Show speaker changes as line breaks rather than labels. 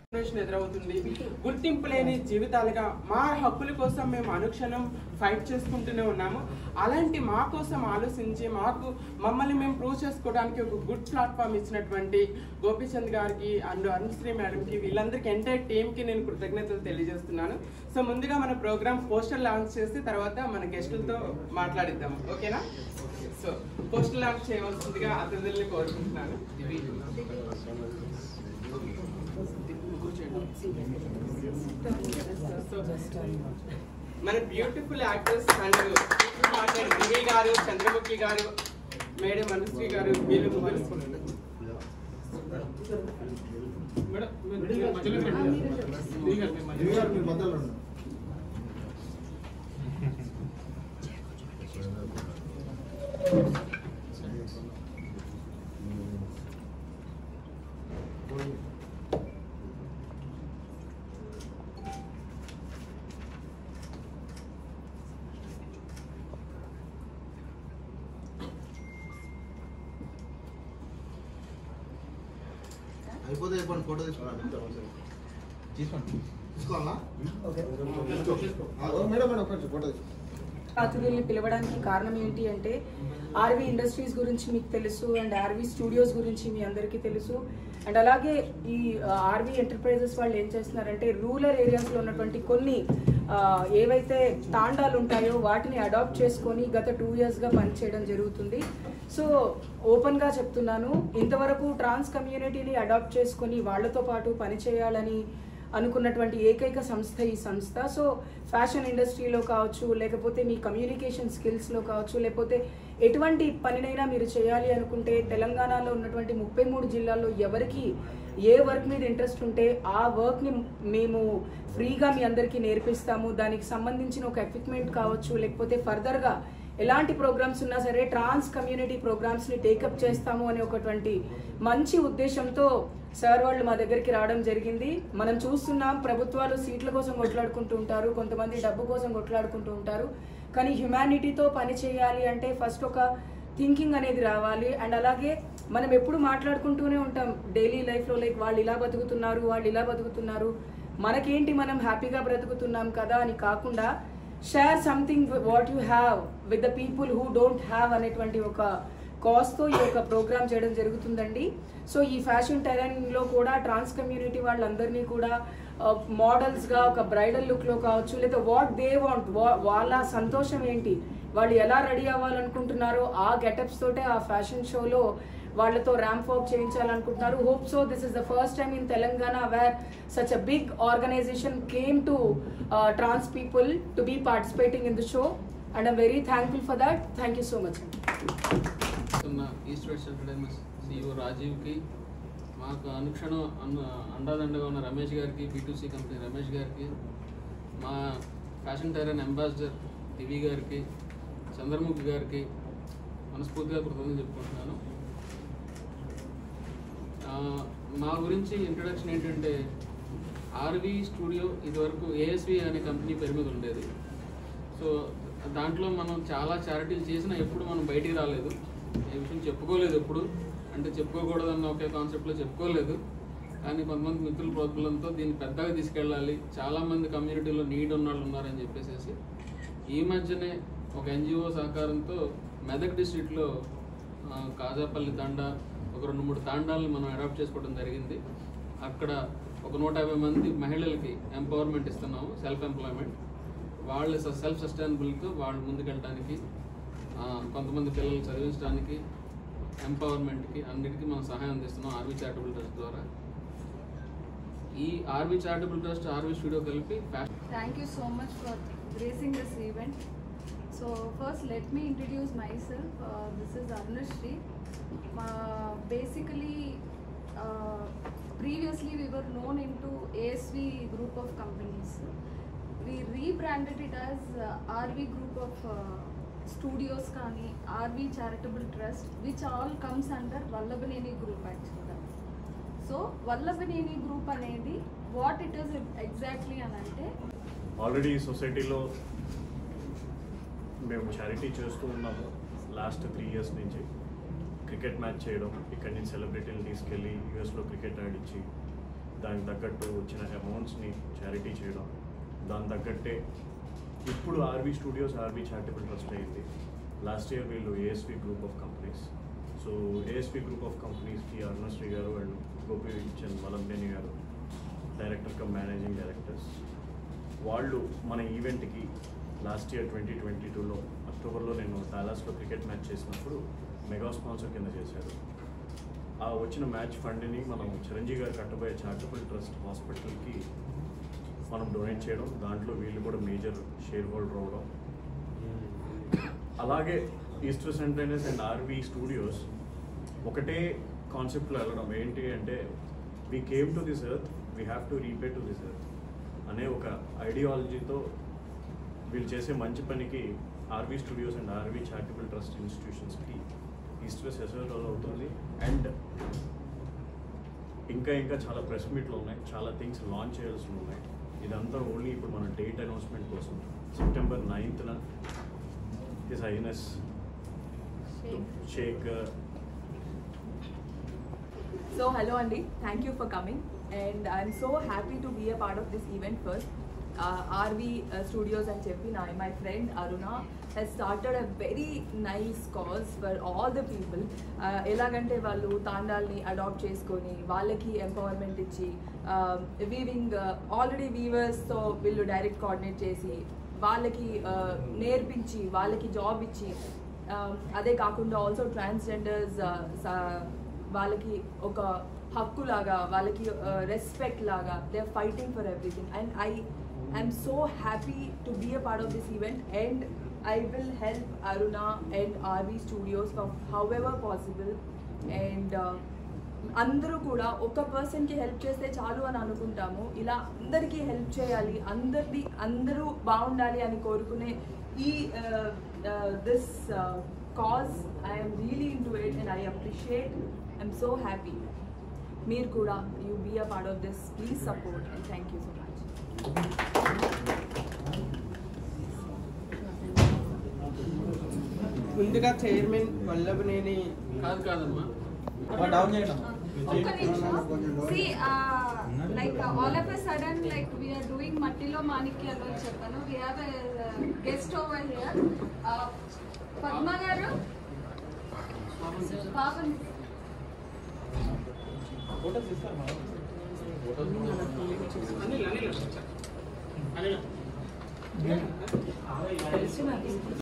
Discrimination ఎదురవుతుంది గుర్తింపు లేని జీవితాలుగా మా హక్కుల కోసం మేము అనుక్షణం ఫైట్ చేసుకుంటూనే ఉన్నాము అలాంటి మా కోసం ఆలోచించి మాకు మమ్మల్ని మేము ప్రూవ్ చేసుకోవడానికి ఒక గుడ్ ప్లాట్ఫామ్ ఇచ్చినటువంటి గోపీచంద్ గారికి అండ్ అనుశ్రీ మేడంకి వీళ్ళందరికీ ఎంటైర్ టీమ్కి నేను కృతజ్ఞతలు తెలియజేస్తున్నాను సో ముందుగా మన ప్రోగ్రామ్ పోస్టర్ లాంచ్ చేసి తర్వాత మన గెస్టులతో మాట్లాడిద్దాం ఓకేనా సో పోస్టర్ లాంచ్ చేయవలసిందిగా అతిథుల్ని కోరుకుంటున్నాను మన బ్యూటిఫుల్ యాక్టర్స్ అండ్ దివి గారు చంద్రముఖి గారు మేడం మనశ్రీ గారు వీళ్ళు ముగ్గురు మేడం మీరు మధ్యలోకి రండి. దివి గారు, మీరు మధ్యలో రండి.
అయిపోతే అయిపోయింది ఫోటో తీసుకున్నాను తీసుకోండి తీసుకోవాలా మేడం మేడం ఒక ఫోటో తీసుకోండి
అతిథుల్ని పిలవడానికి కారణం ఏంటి అంటే ఆర్వీ ఇండస్ట్రీస్ గురించి మీకు తెలుసు అండ్ ఆర్వీ స్టూడియోస్ గురించి మీ అందరికీ తెలుసు అండ్ అలాగే ఈ ఆర్వీ ఎంటర్ప్రైజెస్ వాళ్ళు ఏం చేస్తున్నారంటే రూరల్ ఏరియాస్లో ఉన్నటువంటి కొన్ని ఆ, ఏవైతే తాండాలు ఉంటాయో వాటిని అడాప్ట్ చేసుకొని గత టూ ఇయర్స్గా పనిచేయడం జరుగుతుంది సో ఓపెన్గా చెప్తున్నాను ఇంతవరకు ట్రాన్స్ కమ్యూనిటీని అడాప్ట్ చేసుకొని వాళ్ళతో పాటు పనిచేయాలని అనుకున్నటువంటి ఏకైక సంస్థ ఈ సంస్థ సో ఫ్యాషన్ ఇండస్ట్రీలో కావచ్చు లేకపోతే మీ కమ్యూనికేషన్ స్కిల్స్లో కావచ్చు లేకపోతే ఎటువంటి పనినైనా మీరు చేయాలి అనుకుంటే తెలంగాణలో ఉన్నటువంటి ముప్పై మూడు జిల్లాల్లో ఎవరికి ఏ వర్క్ మీద ఇంట్రెస్ట్ ఉంటే ఆ వర్క్ని మేము ఫ్రీగా మీ అందరికీ నేర్పిస్తాము దానికి సంబంధించిన ఒక ఎక్విప్మెంట్ కావచ్చు లేకపోతే ఫర్దర్గా ఎలాంటి ప్రోగ్రామ్స్ ఉన్నా సరే ట్రాన్స్ కమ్యూనిటీ ప్రోగ్రామ్స్ని టేకప్ చేస్తాము అనే ఒకటువంటి మంచి ఉద్దేశంతో సార్ వాళ్ళు మా దగ్గరికి రావడం జరిగింది మనం చూస్తున్నాం ప్రభుత్వాలు సీట్ల కోసం కొట్లాడుకుంటూ ఉంటారు కొంతమంది డబ్బు కోసం కొట్లాడుకుంటూ ఉంటారు కానీ హ్యుమానిటీతో పని చేయాలి అంటే ఫస్ట్ ఒక థింకింగ్ అనేది రావాలి అండ్ అలాగే మనం ఎప్పుడు మాట్లాడుకుంటూనే ఉంటాం డైలీ లైఫ్లో లైక్ వాళ్ళు ఇలా బతుకుతున్నారు వాళ్ళు ఇలా బతుకుతున్నారు మనకేంటి మనం హ్యాపీగా బ్రతుకుతున్నాం కదా అని కాకుండా share something what you have with the people who don't have అనేటువంటి ఒక కాస్తో ఈ యొక్క ప్రోగ్రామ్ చేయడం జరుగుతుందండి సో ఈ ఫ్యాషన్ టెరెన్లో కూడా ట్రాన్స్ కమ్యూనిటీ వాళ్ళందరినీ కూడా మోడల్స్గా ఒక బ్రైడల్ లుక్లో కావచ్చు లేదా వాట్ దే వాంట్ వాళ్ళ సంతోషం ఏంటి వాళ్ళు ఎలా రెడీ అవ్వాలనుకుంటున్నారో ఆ గెటప్స్ తోటే ఆ ఫ్యాషన్ షోలో వాళ్ళతో ర్యాంప్ వాక్ చేయించాలనుకుంటున్నారు hope so this is the first time in Telangana where such a big organisation came to trans people to be participating in the show and I'm very thankful for that thank you so much
ఉన్న east west entertainment CEO రాజీవ్కి మాకు అనుక్షణం అన్న అండాదండగా ఉన్న రమేష్ గారికి B2C company Ramesh గారికి మా fashion టైరన్ ambassador దివి గారికి చంద్రముఖి గారికి మనస్ఫూర్తిగా కృతజ్ఞతలు చెప్పుకుంటున్నాను ఆ, మా గురించి ఇంట్రడక్షన్ ఏంటంటే ఆర్వి స్టూడియో ఇదివరకు ఏఎస్వి అనే కంపెనీ పేరు మీద ఉండేది సో దాంట్లో మనం చాలా చారిటీలు చేసినా ఎప్పుడు మనం బయటికి రాలేదు ఏ విషయం చెప్పుకోలేదు ఎప్పుడు అంటే చెప్పుకోకూడదన్న ఒకే కాన్సెప్ట్లో చెప్పుకోలేదు కానీ కొంతమంది మిత్రుల ప్రోత్బలంతో దీన్ని పెద్దగా తీసుకెళ్ళాలి చాలామంది కమ్యూనిటీలో నీడ్ ఉన్న వాళ్ళు ఉన్నారని చెప్పేసి ఈ మధ్యనే ఒక ఎన్జిఓ సహకారంతో మెదక్ డిస్ట్రిక్ట్లో ఆ, కాజాపల్లి తాండా ఒక రెండు మూడు తాండాలను మనం అడాప్ట్ చేసుకోవడం జరిగింది అక్కడ ఒక నూట యాభై మంది మహిళలకి ఎంపవర్మెంట్ ఇస్తున్నాము సెల్ఫ్ ఎంప్లాయ్మెంట్ వాళ్ళు సెల్ఫ్ సస్టైనబుల్తో వాళ్ళు ముందుకెళ్ళడానికి ఆ, కొంతమంది పిల్లలు చదివించడానికి ఎంపవర్మెంట్కి అన్నిటికీ మనం సహాయం అందిస్తున్నాం ఆర్వీ చారిటబుల్ ట్రస్ట్ ద్వారా ఈ RV charitable trust RV studio కలిపి fashion
Thank you so much for gracing this event. So first, let me introduce myself. Uh, this is Arunashri. Uh, basically, uh, previously we were known into ASV group of companies. We rebranded it as uh, RV group of uh, studios kani, RV charitable trust, which all comes under Vallabhaneni group actually. So Vallabhaneni group అనేది what it is exactly అని అంటే
already సొసైటీలో మేము charity చేస్తూ ఉన్నాము last three years నుంచి cricket match చేయడం ఇక్కడి నుంచి సెలబ్రిటీలు తీసుకెళ్ళి యూఎస్లో క్రికెట్ ఆడించి దానికి తగ్గట్టు వచ్చిన అమౌంట్స్ని చారిటీ చేయడం దాని తగ్గట్టే ఇప్పుడు RV studios RV charitable trust అయింది లాస్ట్ ఇయర్ వీళ్ళు ASV group of companies so ASV group of కంపెనీస్కి అరుణశ్రీ గారు అండ్ గోపి చంద్ మలంనేని గారు డైరెక్టర్ కమ్ మేనేజింగ్ డైరెక్టర్స్ వాళ్ళు మన ఈవెంట్కి లాస్ట్ ఇయర్ ట్వంటీ ట్వంటీ టూలో అక్టోబర్లో నేను డాలాస్లో క్రికెట్ మ్యాచ్ చేసినప్పుడు మెగా స్పాన్సర్ కింద చేశారు ఆ వచ్చిన మ్యాచ్ ఫండ్ని మనం చిరంజీవి గారు కట్టబోయే చారిటబుల్ ట్రస్ట్ హాస్పిటల్కి మనం డొనేట్ చేయడం దాంట్లో వీళ్ళు కూడా మేజర్ షేర్ హోల్డర్ అవడం అలాగే ఈస్టర్ సెంటైనస్ అండ్ ఆర్వీ స్టూడియోస్ ఒకటే కాన్సెప్ట్లో వెళ్ళడం ఏంటి అంటే we came to this earth we have to repay to this earth అనే ఒక ఐడియాలజీతో వీళ్ళు చేసే మంచి పనికి RV studios and RV charitable trust ఇన్స్టిట్యూషన్స్కి ఈస్టర్ సెసర్ అవుతుంది అండ్ ఇంకా ఇంకా చాలా ప్రెస్ మీట్లు ఉన్నాయి చాలా థింగ్స్ లాంచ్ చేయాల్సి ఉన్నాయి ఇదంతా ఓన్లీ ఇప్పుడు మన డేట్ అనౌన్స్మెంట్ కోసం సెప్టెంబర్ నైన్త్న his highness sheikh
So hello Andy, thank you for coming and I'm so happy to be a part of this event first. Uh, RV uh, Studios and Cheppi Nai, my friend Aruna has started a very nice cause for all the people. Uh, ఎలాగంటే వాళ్ళు తాండాల్ని adapt చేసుకొని వాళ్ళకి empowerment ఇచ్చి weaving already వీవర్స్తో వీళ్ళు direct coordinate చేసి వాళ్ళకి uh, నేర్పించి వాళ్ళకి జాబ్ ఇచ్చి um, అదే కాకుండా ఆల్సో ట్రాన్స్జెండర్స్ వాళ్ళకి ఒక హక్కు లాగా వాళ్ళకి రెస్పెక్ట్ లాగా they are fighting for everything and I I'm so happy to be a part of this event and I will help Aruna and RV studios however possible and అందరూ కూడా ఒక పర్సన్కి హెల్ప్ చేస్తే చాలు అని అనుకుంటాము ఇలా అందరికీ హెల్ప్ చేయాలి అందరిది అందరూ బాగుండాలి అని కోరుకునే ఈ this cause I'm really into it and I appreciate I'm so happy మీరు కూడా you be a part of this please support and thank you so much
ముందుగా చైర్మన్ వల్లభనేని
కాదు కాదమ్మా
డౌన్ చేయండి
ఒక్క నిమిషం see like all of a sudden like we're doing మట్టిలో మాణిక్యాలు అని చెప్పాను we have a guest over here Padma గారు పాపం
అనిల్ అనిల్ అనిల్
తెలిసి నాకు